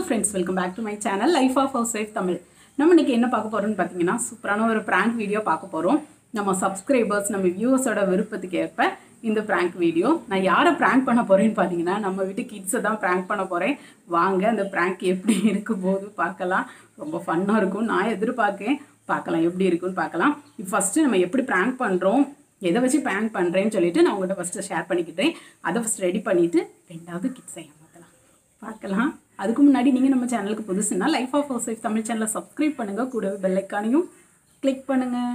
Friends welcome back to my channel life of housewife Tamil நம்ம இன்னைக்கு என்ன பார்க்க போறோம்னு பார்த்தீங்கன்னா சூப்பரான ஒரு ப்ராங்க் வீடியோ பார்க்க போகிறோம் நம்ம சப்ஸ்கிரைபர்ஸ் நம்ம வியூவர்ஸோட விருப்பத்துக்கு ஏற்ப இந்த ப்ராங்க் வீடியோ நான் யாரை ப்ராங்க் பண்ண போறேன்னு பார்த்தீங்கன்னா நம்ம வீட்டு கிட்ஸை தான் ப்ராங்க் பண்ண போகிறேன் வாங்க அந்த ப்ராங்க் எப்படி இருக்க போது பார்க்கலாம் ரொம்ப ஃபன்னாக இருக்கும் நான் எதிர்பார்க்கேன் பார்க்கலாம் எப்படி இருக்குன்னு பார்க்கலாம் இப்போ ஃபஸ்ட்டு நம்ம எப்படி ப்ராங்க் பண்ணுறோம் எதை வச்சு ப்ராங்க் பண்ணுறேன்னு சொல்லிட்டு நான் உங்கள்கிட்ட ஃபஸ்ட்டு ஷேர் பண்ணிக்கிட்டேன் அதை ஃபஸ்ட் ரெடி பண்ணிவிட்டு ரெண்டாவது கிட்ஸை ஏமாற்றலாம் பார்க்கலாம் அதுக்கு முன்னாடி நீங்கள் நம்ம சேனலுக்கு புதுசுன்னா life of housewife Tamil சேனலை சப்ஸ்கிரைப் பண்ணுங்கள் கூடவே பெல்லைக்கானையும் கிளிக் பண்ணுங்கள்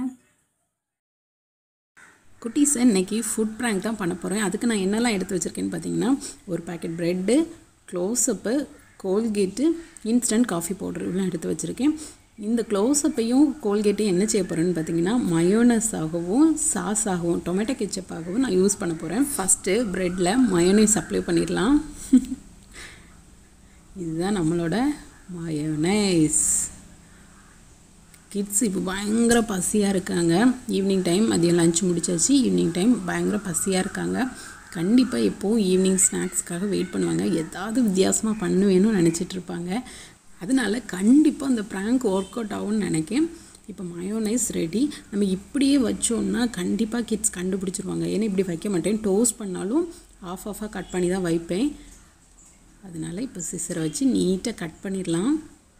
குட்டீஸை இன்னைக்கு ஃபுட் ப்ராங்க் தான் பண்ண போகிறேன் அதுக்கு நான் என்னெல்லாம் எடுத்து வச்சுருக்கேன்னு பார்த்தீங்கன்னா ஒரு packet bread Closeup Colgate instant coffee powder இவ்வளோ எடுத்து வச்சுருக்கேன் இந்த க்ளோஸ்அப்பையும் கோல்கேட்டையும் என்ன செய்ய போகிறேன்னு பார்த்தீங்கன்னா மயோனஸ் ஆகவும் சாஸ் ஆகவும் டொமேட்டோ கெச்சப் ஆகவும் நான் யூஸ் பண்ண போகிறேன் ஃபஸ்ட்டு ப்ரெட்டில் மயோனைஸ் அப்ளை பண்ணிடலாம் இதுதான் நம்மளோட மயோனைஸ் கிட்ஸ் இப்போ பயங்கர பசியாக இருக்காங்க ஈவினிங் டைம் மதியம் லஞ்ச் முடிச்சாச்சு ஈவினிங் டைம் பயங்கர பசியாக இருக்காங்க கண்டிப்பாக எப்போவும் ஈவினிங் ஸ்நாக்ஸ்க்காக வெயிட் பண்ணுவாங்க ஏதாவது வித்தியாசமாக பண்ணுவேன்னு நினச்சிட்டு இருப்பாங்க அதனால கண்டிப்பாக அந்த ப்ராங்க் ஒர்க் அவுட் ஆகும்னு நினைக்கேன் இப்போ மயோனைஸ் ரெடி நம்ம இப்படியே வச்சோம்னா கண்டிப்பாக கிட்ஸ் கண்டுபிடிச்சிருவாங்க ஏன்னா இப்படி வைக்க மாட்டேன் டோஸ்ட் பண்ணாலும் ஆஃப் ஆஃபாக கட் பண்ணி தான் வைப்பேன் அதனால் இப்போ சிசரை வச்சு நீட்டாக கட் பண்ணிடலாம்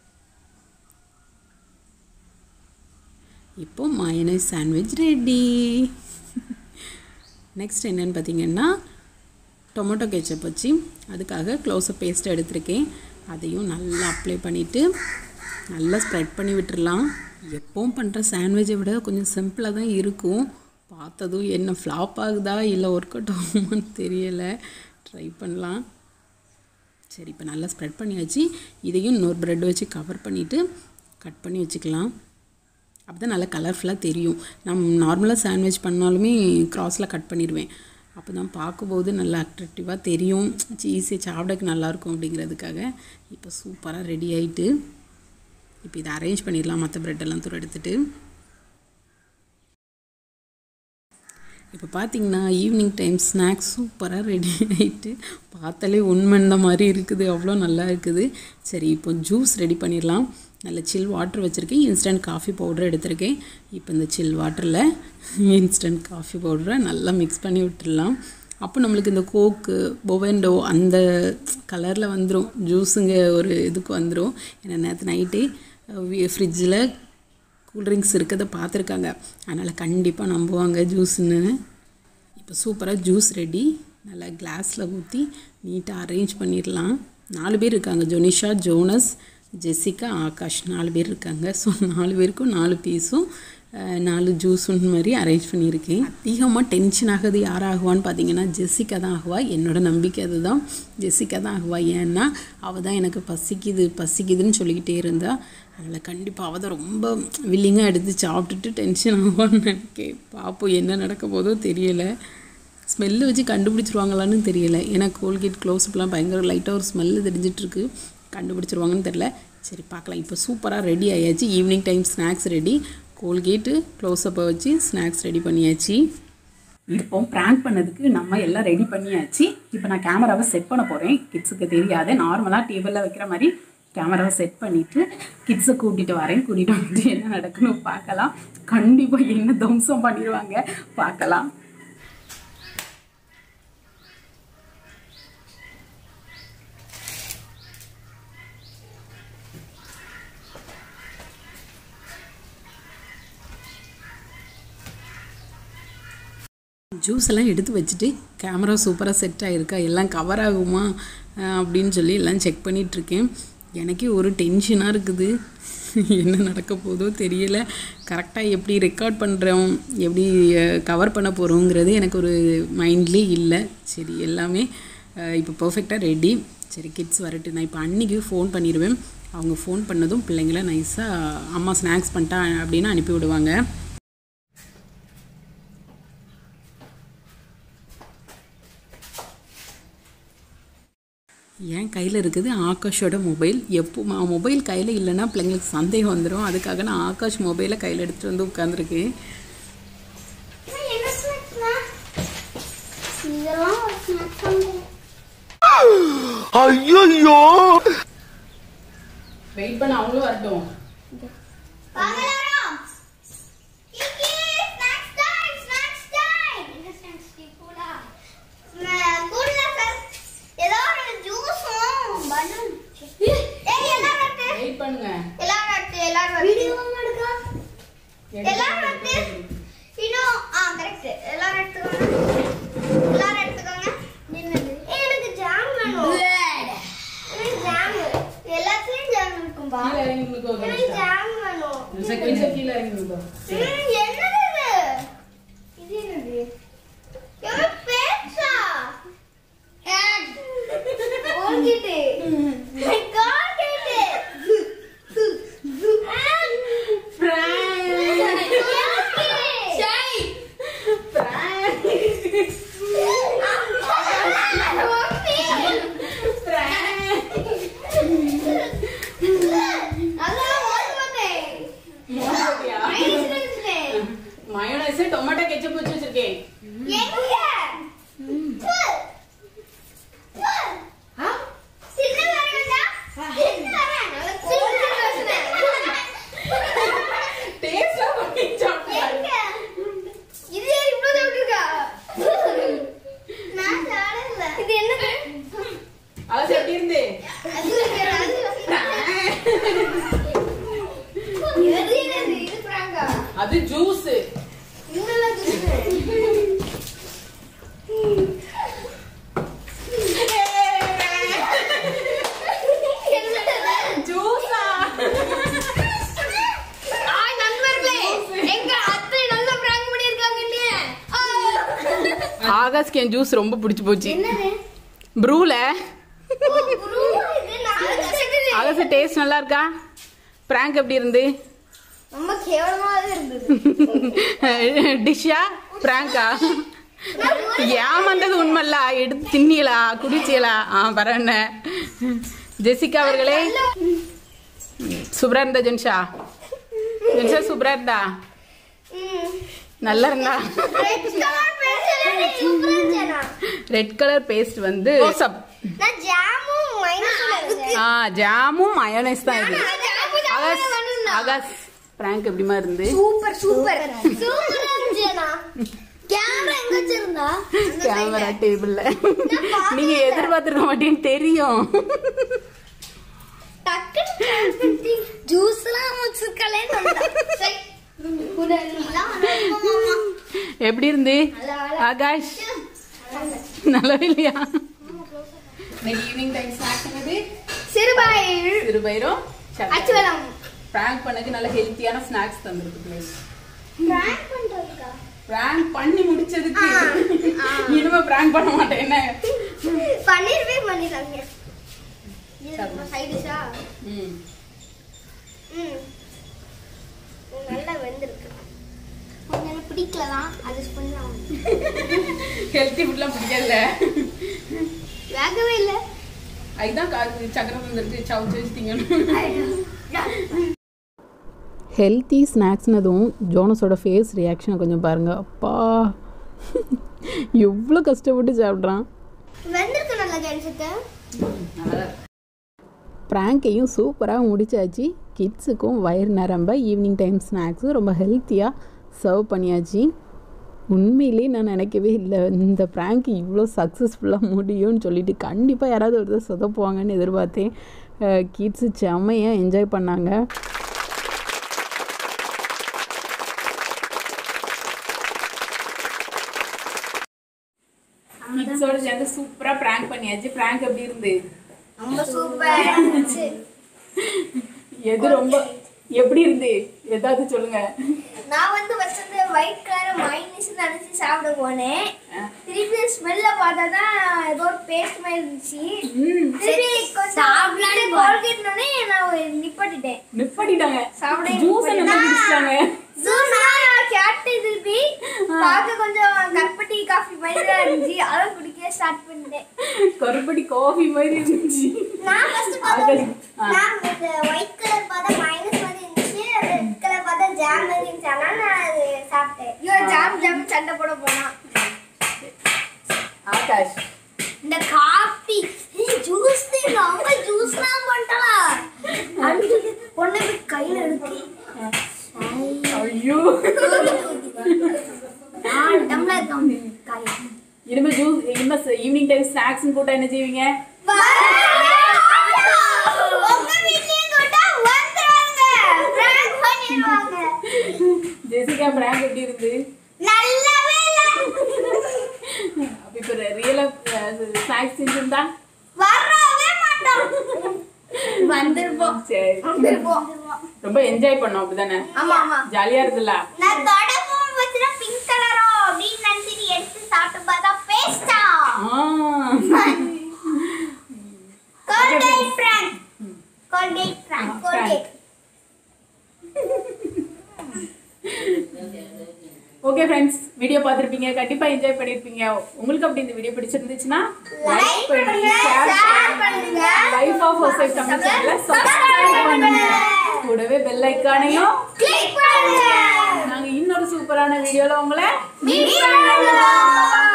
இப்போ மயனைஸ் சாண்ட்விச் ரெடி நெக்ஸ்ட் என்னென்னு பார்த்தீங்கன்னா டொமேட்டோ கெச்சப் வச்சு அதுக்காக க்ளோஸப் பேஸ்ட் எடுத்திருக்கேன் அதையும் நல்லா அப்ளை பண்ணிவிட்டு நல்லா ஸ்ப்ரெட் பண்ணி விட்டுறலாம் எப்பவும் பண்ணுற சாண்ட்விச்சை விட கொஞ்சம் சிம்பிளாக தான் இருக்கும் பார்த்ததும் என்ன ஃப்ளாப் ஆகுதா இல்லை ஒர்க் அவுட் ஆகுமான்னு தெரியலை ட்ரை பண்ணலாம் சரி இப்போ நல்லா ஸ்ப்ரெட் பண்ணியாச்சு இதையும் இன்னொரு ப்ரெட் வச்சு கவர் பண்ணிவிட்டு கட் பண்ணி வச்சுக்கலாம் அப்போ தான் நல்லா கலர்ஃபுல்லாக தெரியும் நம்ம நார்மலாக சாண்ட்விச் பண்ணாலுமே க்ராஸில் கட் பண்ணிடுவேன் அப்போ தான் பார்க்கும்போது நல்லா அட்ராக்டிவாக தெரியும் ஈஸியாக சாப்பிடக்கு நல்லாயிருக்கும் அப்படிங்கிறதுக்காக இப்போ சூப்பராக ரெடி ஆகிட்டு இப்போ இதை அரேஞ்ச் பண்ணிடலாம் மற்ற ப்ரெட்டெல்லாம் தூர எடுத்துகிட்டு இப்போ பார்த்தீங்கன்னா ஈவினிங் டைம் ஸ்நாக்ஸ் சூப்பராக ரெடி ஆகிட்டு பார்த்தாலே உண்மைந்த மாதிரி இருக்குது அவ்வளோ நல்லா இருக்குது சரி இப்போ ஜூஸ் ரெடி பண்ணிடலாம் நல்ல சில் வாட்டர் வச்சுருக்கேன் இன்ஸ்டன்ட் காஃபி பவுடர் எடுத்திருக்கேன் இப்போ இந்த சில் வாட்டரில் இன்ஸ்டன்ட் காஃபி பவுடரை நல்லா மிக்ஸ் பண்ணி விட்டுடலாம் அப்போ நம்மளுக்கு இந்த கோக்கு பொவெண்டோ அந்த கலரில் வந்துடும் ஜூஸுங்க ஒரு இதுக்கு வந்துடும் ஏன்னா நேற்று நைட்டே ஃப்ரிட்ஜில் கூல்ட்ரிங்க்ஸ் இருக்கிறத பார்த்துருக்காங்க அதனால் கண்டிப்பாக நம்புவாங்க ஜூஸ்ன்னு இப்போ சூப்பராக ஜூஸ் ரெடி நல்லா கிளாஸில் ஊற்றி நீட்டாக அரேஞ்ச் பண்ணிடலாம் நாலு பேர் இருக்காங்க ஜொனிஷா ஜோனஸ் ஜெசிகா ஆகாஷ் நாலு பேர் இருக்காங்க ஸோ நாலு பேருக்கும் நாலு பீஸும் நாலு ஜூஸுன்னு மாதிரி அரேஞ்ச் பண்ணியிருக்கேன் அதிகமாக டென்ஷன் ஆகுது யார் ஆகுவான்னு பார்த்தீங்கன்னா ஜெசிகா தான் ஆகுவா என்னோட நம்பிக்கை அதுதான் ஜெசிகா தான் ஆகுவா ஏன்னா அவள் தான் எனக்கு பசிக்குது பசிக்குதுன்னு சொல்லிக்கிட்டே இருந்தா அதனால் கண்டிப்பாக அவள் தான் ரொம்ப வில்லிங்காக எடுத்து சாப்பிட்டுட்டு டென்ஷன் ஆகுவான்னு நினைக்கேன் பார்ப்போம் என்ன நடக்க போதோ தெரியலை ஸ்மெல்லு வச்சு கண்டுபிடிச்சிருவாங்களான்னு தெரியல ஏன்னா கோல்கேட் க்ளோஸ்அப்லாம் பயங்கர லைட்டாக ஒரு ஸ்மெல்லு தெரிஞ்சிட்ருக்கு கண்டுபிடிச்சிருவாங்கன்னு தெரில சரி பார்க்கலாம் இப்போ சூப்பராக ரெடி ஆயாச்சு evening time snacks ready Colgate க்ளோஸ்அப்பை வச்சு ஸ்நாக்ஸ் ரெடி பண்ணியாச்சு இப்போ ப்ராங்க் பண்ணதுக்கு நம்ம எல்லாம் ரெடி பண்ணியாச்சு இப்போ நான் கேமராவை செட் பண்ண போகிறேன் கிட்ஸுக்கு தெரியாது நார்மலாக டேபிளில் வைக்கிற மாதிரி கேமராவை செட் பண்ணிவிட்டு கிட்ஸை கூட்டிகிட்டு வரேன் கூட்டிகிட்டு வந்துட்டு என்ன நடக்கணும் பார்க்கலாம் கண்டிப்பாக என்ன தம்சம் பண்ணிடுவாங்க பார்க்கலாம் ஜூஸ் எல்லாம் எடுத்து வச்சுட்டு கேமரா சூப்பராக செட் ஆகிருக்கா எல்லாம் கவர் ஆகுமா அப்படின்னு சொல்லி எல்லாம் செக் பண்ணிகிட்ருக்கேன் எனக்கே ஒரு டென்ஷனாக இருக்குது என்ன நடக்க போதோ தெரியல கரெக்டாக எப்படி ரெக்கார்ட் பண்ணுறோம் எப்படி கவர் பண்ண போகிறோங்கிறது எனக்கு ஒரு மைண்ட்லேயே இல்லை சரி எல்லாமே இப்போ பர்ஃபெக்டாக ரெடி சரி கிட்ஸ் வரட்டு நான் இப்போ அன்றைக்கி ஃபோன் பண்ணிடுவேன் அவங்க ஃபோன் பண்ணதும் பிள்ளைங்கள நைஸாக அம்மா ஸ்நாக்ஸ் பண்ணிட்டா அப்படின்னு அனுப்பி விடுவாங்க என் கையில் இருக்குது ஆகாஷோட மொபைல் எப்போ மொபைல் கையில் இல்லைன்னா பிள்ளைங்களுக்கு சந்தேகம் வந்துடும் அதுக்காக நான் ஆகாஷ் மொபைலை கையில் எடுத்துகிட்டு வந்து உட்காந்துருக்கேன் என்ன ஸ்நாக்ஸ்னா இதெல்லாம் ஒரு ஸ்நாக்ஸ் ஐயோ வெயிட் பண்ண அவங்களும் வரட்டும் வாங்க எல்லாரும். கிக்கி, snacks time, snacks time. என்ன snacks டி, கூலா? ம- கூல்ல sir, ஏதோ ஒரு ஜூஸும் balloon. ஏய், எல்லாரும் வரட்டு. வெயிட் பண்ணுங்க எல்லாரும் வரட்டு, எல்லாரும் வரட்டு. எல்லாரும் வரட்டு. இன்னும், ஆ, correct. எல்லாரும் எடுத்துக்கோங்க. எல்லாரும் எடுத்துக்கோங்க. ஏய், எனக்கு jam வேணும். எனக்கு jam. எல்லாத்துலயும் jam இருக்கும்பா. கீழே இறங்கி நின்னுக்கோ, எனக்கு கணேஷா. jam வேணும். நிமிஷம் கொஞ்சம் கீழே இறங்கி நின்னுக்கோ. ம், என்னது இது? இது என்னது? எவ்வளவு பெருசா? ஓங்கிட்டு. I got it. அதெல்லாம் ஓட மாட்டேன். மோசடியா? மைனஸ் வச்சுட்டேன். மயோனைஸ் டொமேட்டோ கெச்சப் வச்சு வச்சிருக்கேன் எங்க? ப்பு. ப்பு. சின்ன வரேன்டா. சின்ன வரேன். சின்ன வரேன். டேஸ்டா பண்ணி சாப்பிட்டேன் எங்க? இது ஏன் இவ்வளவு தூரம் இருக்கா? நான் சாப்பிடல. இது என்னது? அது எப்படி இருந்து அது இருக்கு, அது இருக்கு. எது என்னது? இது பிராங்கா? அது ஜூஸ் இதெல்லாம் ஜூஸு. என்னது? ஜூஸா ஆய் நண்பர்களே எங்க அத்தை நல்ல பிராங்க் பண்ணிருக்காங்க இல்லையே ஆகாஷ்க்கு என் ஜூஸ் ரொம்ப பிடிச்சு போச்சு என்னது ப்ரூல ஓ, குரு, இது நாலு செகண்ட். ஆகாஷ் டேஸ்ட் நல்லா இருக்கா பிராங்க் எப்படி இருந்து ரொம்ப கேவலமா இருந்தது டிஷ்ஷா பிராங்கா ஏமாந்தது உண்மைல்ல எடுத்து தின்னியலா குடிச்சியலா ஆ பரவாயில்ல ஜெசிகா அவர்களே சூப்பரா இருந்தா ஜென்ஷா ஜென்ஷா சூப்பரா இருந்தா ம். நல்லா இருந்தா Red color pencil எனக்கு super இருந்துச்சுண்ணா. ரெட் கலர் பேஸ்ட் வந்து சப் நான் ஜாமும் மைனஸ்ல இருந்தேன். ஆ ஜாமும் மயோனைஸ் தான் இது நான் ஜாமு ஜாமுன்னு ஆகாஷ் வேணும்னா. ஆகாஷ் பிராங்க் எப்படிமா இருந்து சூப்பர் சூப்பர் சூப்பரா இருந்துச்சுண்ணா. கேமரா எங்க வச்சிருந்தா கேமரா டேபிள்ல நீங்க எதிர்பார்த்திருக்க மாட்டேன்னு தெரியும் டக்குன்னு ஜூஸ்லாம் வச்சிருக்கலேன்னு வந்தேன். சரி. உடனேலாம் வரணுமாமா. எப்படி இருந்து நல்லா, நல்லா. ஆகாஷ் நல்லா இல்லையா ஈவினிங் டைம் ஸ்நாக்ஸ் என்னது சிறுபாயில் சிறுபயிரும் அச்சுவலம் பிராங்க் பண்ணக்கு நல்ல ஹெல்த்தியான ஸ்நாக்ஸ் தந்திருக்கு பிளேஸ் பிராங்க் பண்றதுக்கா பிராங்க் பண்ணி முடிச்சதுக்கு ஆ, ஆ. இனிமே பிராங்க் பண்ண மாட்டேன் என்ன பண்ணிருவே பண்ணிட்டாங்க சைடிஷா ம். ம் நல்லா வெந்திருக்கு கொஞ்சம் எனக்கு பிடிக்கல தான் அட்ஜஸ்ட் பண்ணலாம் ஹெல்த்தி ஃபுட்லாம் பிடிக்காதுல்ல வேகவே இல்லை அதுதான் கா- சக்கரை வந்துருக்கு சவுச்சு வச்சு திங்கணும் ஹெல்த்தி ஸ்நாக்ஸ்னதும் ஜோனஸோட ஃபேஸ் ரியாக்ஷனை கொஞ்சம் பாருங்க அப்பா எவ்வளோ கஷ்டப்பட்டு சாப்பிட்றான் வெந்திருக்கு நல்லா ஜென்ஸுக்கு ப்ராங்கையும் சூப்பராக முடிச்சாச்சு கிட்ஸுக்கும் வயிறு நிரம்ப ஈவினிங் டைம் ஸ்நாக்ஸும் ரொம்ப ஹெல்த்தியாக சர்வ் பண்ணியாச்சு உண்மையிலே நான் நினைக்கவே இல்லை இந்த ப்ராங்க் இவ்வளோ சக்ஸஸ்ஃபுல்லாக முடியும்னு சொல்லிட்டு கண்டிப்பாக யாராவது ஒருத்தர் சொதப்புவாங்கன்னு எதிர்பார்த்தேன் கிட்ஸு செம்மையாக என்ஜாய் பண்ணாங்க கிட்ஸோட சேர்ந்து சூப்பராக ப்ராங்க் பண்ணியாச்சு ப்ராங்க் எப்படி இருந்து ரொம்ப சூப்பர் இருந்துச்சு எது ரொம்ப எப்படி இருந்து ஏதாவது சொல்லுங்க நான் வந்து வச்சது ஒயிட் கலர் மைனஸ் நினைச்சு சாப்பிட போனேன் திருப்பி ஸ்மெல்ல பார்த்தா தான் ஏதோ ஒரு பேஸ்ட் மாதிரி இருந்துச்சு திருப்பி கொஞ்சம் கோல்கேட்னோடனே நான் நிப்பாட்டிட்டேன் நிப்பாட்டிட்டாங்க சாப்பிடவே ஜூஸ் என்ன குடிச்சிட்டாங்க கேட்டு திருப்பி பார்க்க கொஞ்சம் கற்பட்டி காஃபி மாதிரி தான் இருந்துச்சு அதை குடிக்க ஸ்டார்ட் பண்ணிட்டேன் கருப்பட்டி காஃபி மாதிரி இருந்துச்சு நான் ஃபர்ஸ்ட் ஆகாஷ், ஆ. நான் இந்த ஒயிட் கலர் பார்த்தா மைனஸ் மாதிரி இருந்துச்சு ரெட் கலர் பார்த்தா ஜாம் மாதிரி இருந்துச்சு அதனால நான் அது சாப்பிட்டேன் இவன் ஜாம் ஜாம் சண்டை போட போனான் ஆகாஷ் இந்த காபி ஜூஸ் அவங்க ஜூஸ் தான் பண்ணிட்டா அஞ்சு கையில இருக்கு ஐயோ ஆ டம்ளர் கம்மி கையில இனிமே ஜூஸ் இனிமே ஈவினிங் டைம் ஸ்நாக்ஸ் கூட்ட என்ன செய்வீங்க உங்க வீட்லயும் கூட்டா வந்துருவாங்க பிராங்க் பண்ணிடுவாங்க ஜெசிகா பிராங்க் எப்படி இருந்து நல்லாவே இல்ல அப்ப இப்ப ரியலா ஸ்நாக்ஸ் செஞ்சிருந்தா வரவே மாட்டோம் வந்திருப்போம் சரி வந்திருப்போம் ரொம்ப என்ஜாய் பண்ணோம் அப்படிதானே ஆமா ஆமா ஜாலியா இருக்குல்ல நான் தொடப்பம் வச்சுனா பிங்க் கலரோ அப்படின்னு நினைச்சிட்டு எடுத்து சாப்பிட்டு பார்த்தா பேஸ்டா Colgate prank Colgate prank Colgate okay friends video பார்த்துருப்பீங்க கண்டிப்பா என்ஜாய் பண்ணிருப்பீங்க உங்களுக்கு அப்படி இந்த வீடியோ பிடிச்சிருந்துச்சுன்னா லைக் பண்ணி ஷேர் பண்ணுங்க லைஃப் ஆஃப் ஹவுஸ் தமிழ் சேனலை சப்ஸ்கிரைப் பண்ணுங்க கூடவே பெல் ஐக்கானையும் கிளிக் பண்ணுங்க நாங்க இன்னொரு சூப்பரான வீடியோல உங்களை மீட் பண்ணுங்க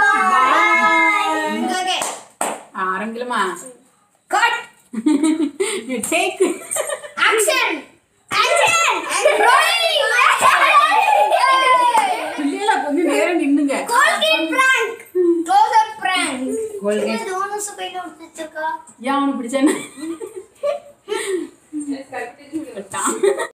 Bye. ஓகே ஆரம்பிக்கலாமா cut take action action rolling இல்ல கொஞ்சம் நேரம் நின்னுங்க Colgate prank close prank Colgate. இது ஒன்னு சுபையில வச்சிருக்கா ஏன் அவனுக்கு பிடிச்சேன்னு விட்டான்